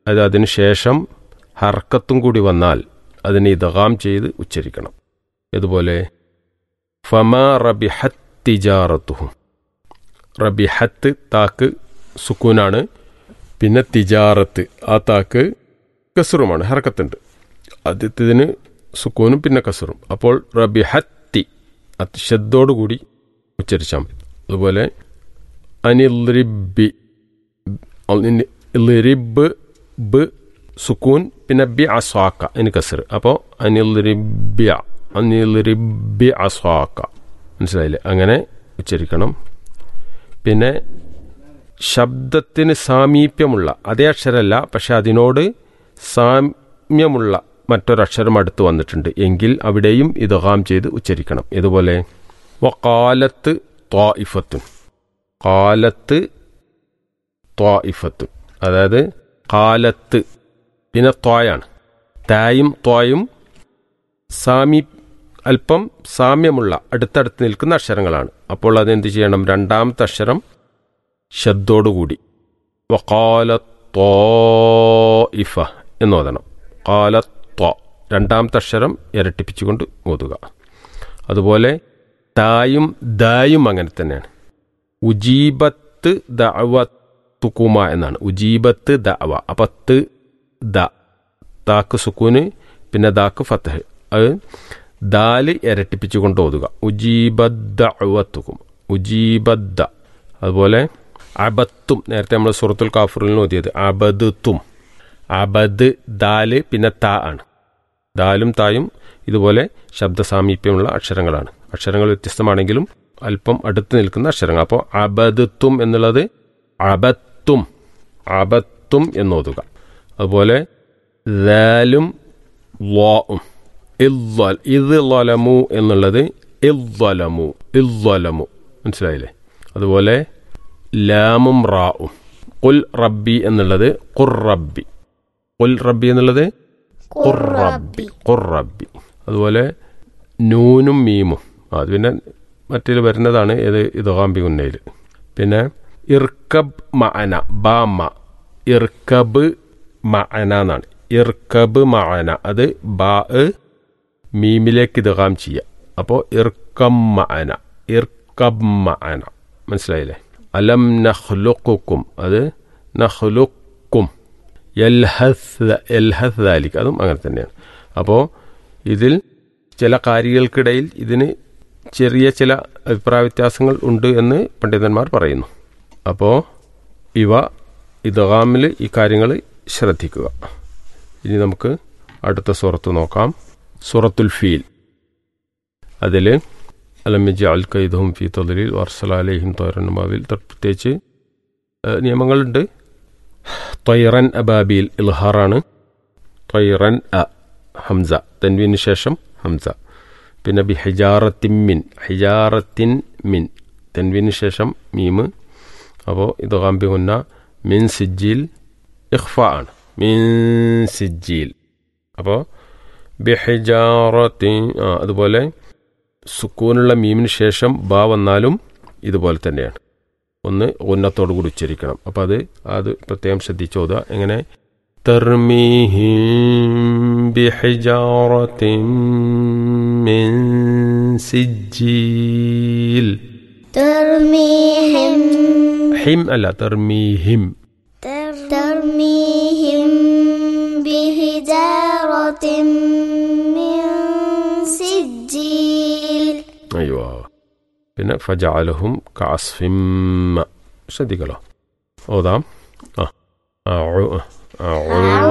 അത് അതിന് ശേഷം ഹർക്കത്തും കൂടി വന്നാൽ അതിനെ ഇതകാം ചെയ്ത് ഉച്ചരിക്കണം ഇതുപോലെ ഫമ റബിഹത്ത് തിജാറത്തുഹും റബിഹത്ത് താക്ക് സുക്കൂനാണ് പിന്നെ തിജാറത്ത് ആ താക്ക് കസറുമാണ് ഹർക്കത്തുണ്ട് ആദ്യത്തേതിന് സുക്കൂനും പിന്നെ കസറും അപ്പോൾ റബിഹത്തി അത്തിശബ്ദോടുകൂടി ഉച്ചരിച്ചാൽ മതി അതുപോലെ അനിൽറിബി ലിറിബ് ബ് സുക്കൂൻ പിന്നെ ബി അസ്വാക്ക ഇനി കസർ അപ്പോൾ അനിൽറിബ്യ അനിൽറിബി അസ്വാക്ക മനസ്സിലായില്ലേ അങ്ങനെ ഉച്ചരിക്കണം പിന്നെ ശബ്ദത്തിന് സാമീപ്യമുള്ള അതേ അക്ഷരമല്ല പക്ഷെ അതിനോട് സാമ്യമുള്ള മറ്റൊരക്ഷരം അടുത്ത് വന്നിട്ടുണ്ട് എങ്കിൽ അവിടെയും ഇതഹാം ചെയ്ത് ഉച്ചരിക്കണം ഇതുപോലെ വക്കാലത്ത് ത്വാഇഫത്തുൻ കാലത്ത് ത്വാഇഫത്തുൻ അതായത് കാലത്ത് പിന്നെ ത്വായാണ് തായും ത്വായും സാമി അല്പം സാമ്യമുള്ള അടുത്തടുത്ത് നിൽക്കുന്ന അക്ഷരങ്ങളാണ് അപ്പോൾ അതെന്ത് ചെയ്യണം രണ്ടാമത്തെ അക്ഷരം ശബ്ദോടുകൂടി വക്കാല ത്വാഇഫ എന്ന് ഓതണം കാല ത്വ രണ്ടാമത്തെ അക്ഷരം ഇരട്ടിപ്പിച്ചുകൊണ്ട് ഓതുക അതുപോലെ തായും ദായും അങ്ങനെ തന്നെയാണ് ഉജീബത്ത് ദഅവ തുക്കുമ എന്നാണ് ഉജീബത്ത് ദഅവ അപ്പം ത് ദ താക്ക് സുക്കൂന് പിന്നെ ദാക്ക് ഫത്തഹ് അത് ദാല് ഇരട്ടിപ്പിച്ചുകൊണ്ട് ഓതുക ഉജീബദ്ദഅവത്തുക്കും ഉജീബദ്ദ അതുപോലെ അബത്തും നേരത്തെ നമ്മൾ സുറത്തുൽ കാഫുറിൽ ഓതിയത് അബദുത്തും അബദ് ദാല് പിന്നെ താ ആണ് ദാലും തായും ഇതുപോലെ ശബ്ദ സാമീപ്യമുള്ള അക്ഷരങ്ങളാണ് അക്ഷരങ്ങൾ വ്യത്യസ്തമാണെങ്കിലും അല്പം അടുത്ത് നിൽക്കുന്ന അക്ഷരങ്ങൾ അപ്പോൾ അബദത്തും എന്നുള്ളത് അബത്തും അബത്തും എന്നോതുക അതുപോലെ ദാലും വാവും ഇത് ലൊലമു എന്നുള്ളത് ഇല്ലൊലമു ഇല്ലൊലമു മനസ്സിലായില്ലേ അതുപോലെ ലാമും റാവും കുൽ റബ്ബി എന്നുള്ളത് ഖുർ റബ്ബി കുൽ റബ്ബി എന്നുള്ളത് ഖുർ റബ്ബി ഖുർ റബ്ബി അതുപോലെ നൂനും മീമും അത് പിന്നെ മറ്റേൽ വരുന്നതാണ് ഏത് ഇതോഹാമ്പി ഉന്നയിൽ പിന്നെ ഇർക്കബ് മഅന ബാമ ഇർക്കബ് മഅന എന്നാണ് ഇർക്കബ് മഅന അത് ബാ മീമിലേക്ക് ഇതകാം ചെയ്യുക അപ്പോൾ ഇർക്കം മഅന ഇർക്കബ് മഅന മനസ്സിലായില്ലേ അലം നഹ്ലുക്കും അത് നഹ്ലുക്കും എൽഹസ് എൽഹസ് ദാലിക്ക് അതും അങ്ങനെ തന്നെയാണ് അപ്പോൾ ഇതിൽ ചില കാര്യങ്ങൾക്കിടയിൽ ഇതിന് ചെറിയ ചില അഭിപ്രായ വ്യത്യാസങ്ങൾ ഉണ്ട് എന്ന് പണ്ഡിതന്മാർ പറയുന്നു അപ്പോൾ ഇവ ഇതകാമിൽ ഈ കാര്യങ്ങൾ ശ്രദ്ധിക്കുക ഇനി നമുക്ക് അടുത്ത സുറത്ത് നോക്കാം സുറത്തുൽ ഫീൽ അതിൽ അലമിജ അൽ കൈദഹും ഫി തൊതലിൽ വർസലാലേഹിം തോരനുമാവിൽ പ്രത്യേകിച്ച് നിയമങ്ങളുണ്ട് തൊയ്റൻ അബാബിൽ ഇൽഹാറാണ് തൊയ്റൻ അ ഹംസ തൻവീന് ശേഷം ഹംസ പിന്നെ ബി ഹിജാറത്തിൻ മിൻ ഹിജാറത്തിൻ മിൻ തൻവീന് ശേഷം മീമ് അപ്പോൾ ഇത് കാമ്പി മുന്ന മിൻ സിജ്ജിൽ ഇഖ്ഫ ആണ് മിൻ സിജ്ജിൽ അപ്പോൾ ബിഹിജാറത്തിൻ ആ അതുപോലെ സുക്കൂനുള്ള മീമിന് ശേഷം ബ വന്നാലും ഇതുപോലെ തന്നെയാണ് ഒന്ന് ഉന്നത്തോടു കൂടി ഉച്ചരിക്കണം അപ്പോൾ അത് അത് പ്രത്യേകം ശ്രദ്ധിച്ചു ഓതുക എങ്ങനെ ترميهم بحجارة من سجيل ترميهم حم ألا ترميهم ترميهم بحجارة من سجيل أيوة പിന്നെ ഫജാലഹും കാസ്ഫിം ശ്രദ്ധിക്കലോ ഓതാം ആ ആ